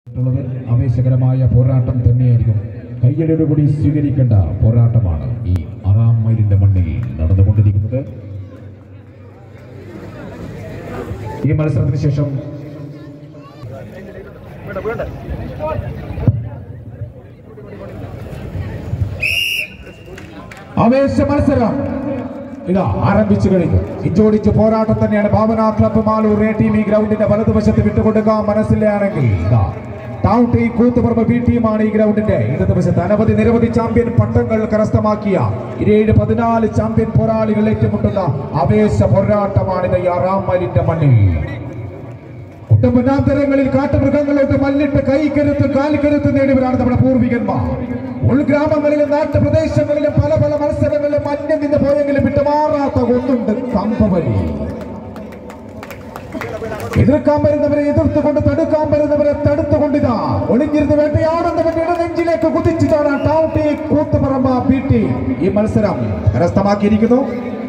ഉള്ളത് ആവേശകരമായ പോരാട്ടം തന്നെയായിരിക്കും കയ്യടിയോടുകൂടി സ്വീകരിക്കേണ്ട പോരാട്ടമാണ് ഈ ആറാം മൈലിന്റെ മണ്ണിൽ നടന്നുകൊണ്ടിരിക്കുന്നത് ഈ മത്സരത്തിന് ശേഷം ആവേശ മത്സരം ഇതാ ആരംഭിച്ചു കഴിഞ്ഞു ഇഞ്ചോടിച്ച് പോരാട്ടം തന്നെയാണ് Bhavana club Malur A team ഈ ഗ്രൗണ്ടിന്റെ വലതുവശത്ത് വിട്ടുകൊടുക്കാൻ മനസ്സിലാണെങ്കിൽ ഇതാ ടൗൺ ടീം കൂത്തുപറമ്പ് ബി ടീമാണ് ഈ ഗ്രൗണ്ടിന്റെ ഇടതുവശത്ത് അനവധി നിരവധി ചാമ്പ്യൻ പട്ടങ്ങൾ കരസ്ഥമാക്കിയ ഇരേഴ് പതിനാല് ചാമ്പ്യൻ പോരാളികൾ ഏറ്റുമുട്ടുന്ന ആവേശ പോരാട്ടമാണിത് ഈ ആറാം മൈലിന്റെ മണ്ണിൽ കുട്ടമ്പനാന്തരങ്ങളിൽ കാട്ടുമൃഗങ്ങളോട്ട് മല്ലിട്ട് കൈക്കരുത്ത് കാൽക്കരുത്ത് നേടിയവരാണ് നമ്മുടെ പൂർവികന്മാർ ഉൾഗ്രാമങ്ങളിലും നാട്ടുപ്രദേശങ്ങളിലും പല പല മത്സരങ്ങളിലും മഞ്ഞം നിന്ന് പോയെങ്കിലും വിട്ടുമാറാത്ത ഒന്നുണ്ട് കമ്പവലി എതിർക്കാൻ വരുന്നവരെ എതിർത്തുകൊണ്ട് തടുക്കാൻ വരുന്നവരെ തടുത്തുകൊണ്ടിതാ ഒളിഞ്ഞിരുന്ന് വേട്ടയാടുന്നവന്റെ ഇടനെഞ്ചിലേക്ക് കുതിച്ചിട്ടാണ് town T Kuthuparamba B team ഈ മത്സരം കരസ്ഥമാക്കിയിരിക്കുന്നു